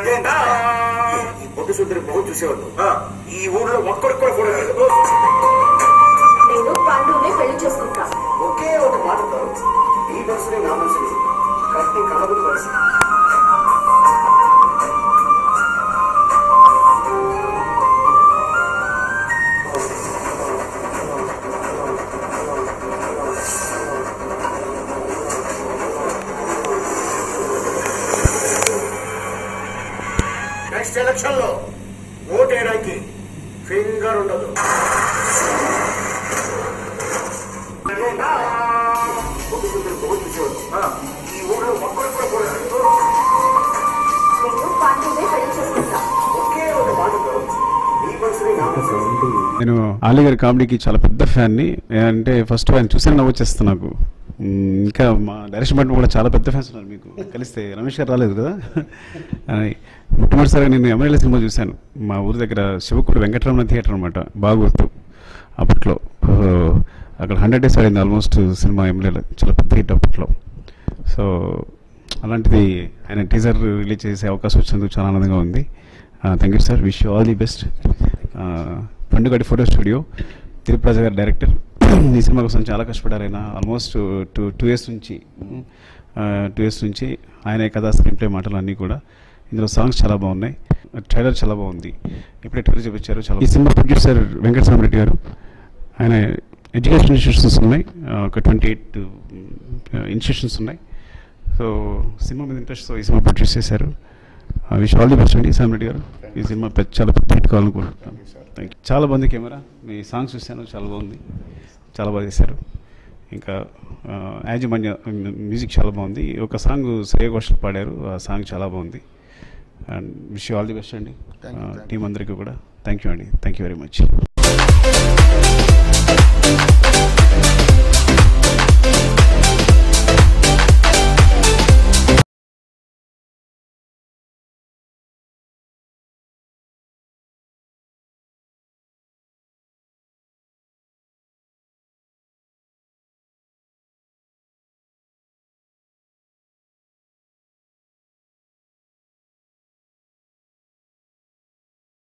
ఈ పొద్దు సుందరి మొహం చూసేవాళ్ళు ఈ ఊర్లో ఒక్కడికి కూడా ఫోటో లేదు నేను పాండునే పెళ్లి చేసుకుంటా ఒకే ఒక మాటతో ఈ మనసుని నా మనసుని కట్టి కలబులు కలిసి నెక్స్ట్ ఎలక్షన్ లో ఓటేయడానికి ఫింగర్ ఉండదు పొద్దు సుందరి మొహం చూసేవాళ్ళు ఈ ఊర్లో ఒక్కడికి కూడా ఫోటో లేదు నేను పాండునే పెళ్లి చేసుకుంటా ఒకే ఒక మాటతో ఈ మనసుని నా మనసుని నేను ఆలీ గారి కామెడీకి చాలా పెద్ద ఫ్యాన్ని అంటే ఫస్ట్ ఆయన చూసాను నవ్వు వచ్చేస్తాను నాకు మ్, ఇంకా మా డైరెక్షన్ బట్టి కూడా చాలా పెద్ద ఫ్యాన్స్ ఉన్నారు మీకు కలిస్తే రమేష్ గారు రాలేదు కదా అని మొట్టమొదటిసారిగా నేను ఎమ్మెల్యే సినిమా చూశాను మా ఊరి దగ్గర శివకుడు వెంకటరమణ థియేటర్ అనమాట బాగోతు అప్పట్లో సో, అక్కడ హండ్రెడ్ డేస్ ఆడింది ఆల్మోస్ట్ సినిమా ఎమ్మెల్యేలో చాలా పెద్ద హిట్ అప్పట్లో సో అలాంటిది ఆయన టీజర్ రిలీజ్ చేసే అవకాశం వచ్చినందుకు చాలా ఆనందంగా ఉంది thank you sir wish all the best పండుగడి photo studio Tirupati garu director ఈ సినిమా కోసం చాలా కష్టపడ్డారు ఆయన ఆల్మోస్ట్ టూ టూ ఇయర్స్ నుంచి టూ ఇయర్స్ నుంచి ఆయన కథా స్క్రీన్ ప్లే మాటలు అన్నీ కూడా ఇందులో సాంగ్స్ చాలా బాగున్నాయి ట్రైలర్ చాలా బాగుంది ఇప్పుడే ట్రైలర్ చూపించారు చాలా ఈ సినిమా ప్రొడ్యూసర్ వెంకటస్వామి రెడ్డి గారు ఆయన ఎడ్యుకేషన్ ఇన్స్టిట్యూషన్స్ ఉన్నాయి ఆ, ఒక twenty eight institutions so cinema సినిమా మీద ఇంట్రెస్ట్తో ఈ సినిమా ప్రొడ్యూస్ చేశారు విష్ ఆల్ ది బెస్ట్ అండి సామ్ రెడ్డి గారు ఈ సినిమా పెద్ద చాలా పెద్ద హిట్ కావాలనుకుంటున్నాను థ్యాంక్ యూ చాలా బాగుంది కెమెరా మీ సాంగ్స్ చూశాను చాలా బాగుంది చాలా బాగా చేశారు ఇంకా ఆ, యాజమాన్య మ్యూజిక్ చాలా బాగుంది ఒక సాంగ్ శ్రేయ ఘోషల్ పాడారు ఆ సాంగ్ చాలా బాగుంది and wish all the best అండి Thank you, thank you. Team అందరికీ కూడా థ్యాంక్ యూ అండి థ్యాంక్ యూ వెరీ మచ్